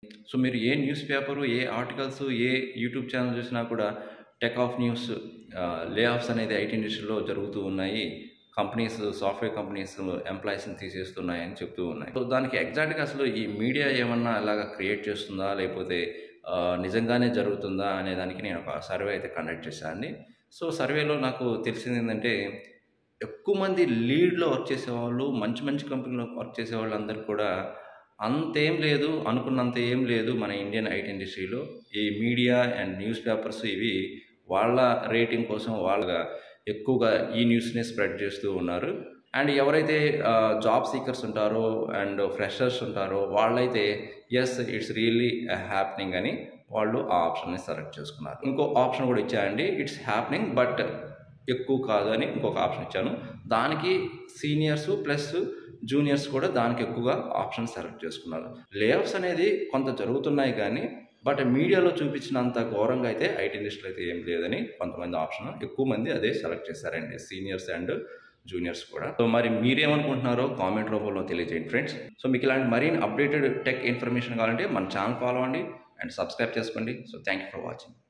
so మీరు ఏ news paper ఏ ఆర్టికల్స్ ఏ యూట్యూబ్ ఛానల్ చూసినా కూడా tech of news layoffs అనేది ఐటీ ఇండస్ట్రీలో జరుగుతూ ఉన్నాయి కంపెనీస్ సాఫ్ట్వేర్ కంపెనీస్ ఎంప్లాయీస్ని తీసేస్తున్నాయని చెప్తూ ఉన్నాయి సో దానికి ఎగ్జాక్ట్గా అసలు ఈ మీడియా ఏమన్నా అలాగ క్రియేట్ చేస్తుందా లేకపోతే ఆ, నిజంగానే జరుగుతుందా అనే దానికి నేను ఒక సర్వే అయితే కండక్ట్ చేశానండి సో సర్వేలో నాకు తెలిసింది ఏంటంటే ఎక్కువ మంది లీడ్లో వర్క్ చేసేవాళ్ళు మంచి మంచి కంపెనీలో వర్క్ చేసే వాళ్ళందరూ కూడా అంతేం లేదు అనుకున్నంత ఏం లేదు మన ఇండియన్ ఐటీ ఇండస్ట్రీలో ఈ మీడియా అండ్ న్యూస్ పేపర్స్ ఇవి వాళ్ళ రేటింగ్ కోసం వాళ్ళ ఎక్కువగా ఈ న్యూస్ని స్ప్రెడ్ చేస్తూ ఉన్నారు అండ్ ఎవరైతే జాబ్ సీకర్స్ ఉంటారో అండ్ ఫ్రెషర్స్ ఉంటారో వాళ్ళైతే ఎస్ ఇట్స్ రియల్లీ హ్యాపెనింగ్ అని వాళ్ళు ఆ ఆప్షన్ని సెలెక్ట్ చేసుకున్నారు ఇంకో ఆప్షన్ కూడా ఇచ్చాయండి ఇట్స్ హ్యాపెనింగ్ బట్ ఎక్కువ కాదు అని ఇంకొక ఆప్షన్ ఇచ్చాను దానికి సీనియర్స్ ప్లస్ జూనియర్స్ కూడా దానికి ఎక్కువగా ఆప్షన్ సెలెక్ట్ చేసుకున్నారు లేఆఫ్స్ అనేది కొంత జరుగుతున్నాయి కానీ బట్ మీడియాలో చూపించినంత ఘోరంగా అయితే ఐటీ ఇండస్ట్రీలో అయితే ఏం లేదని కొంతమంది ఆప్షన్ ఎక్కువ మంది అదే సెలెక్ట్ చేశారండి సీనియర్స్ అండ్ జూనియర్స్ కూడా సో మరి మీరేమనుకుంటున్నారో కామెంట్ రూపంలో తెలియజేయండి ఫ్రెండ్స్ సో మీకు ఇలాంటి మరిన్ని అప్డేటెడ్ టెక్ ఇన్ఫర్మేషన్ కావాలంటే మన ఛానల్ ఫాలో అవ్వండి అండ్ సబ్స్క్రైబ్ చేసుకోండి so thank you for watching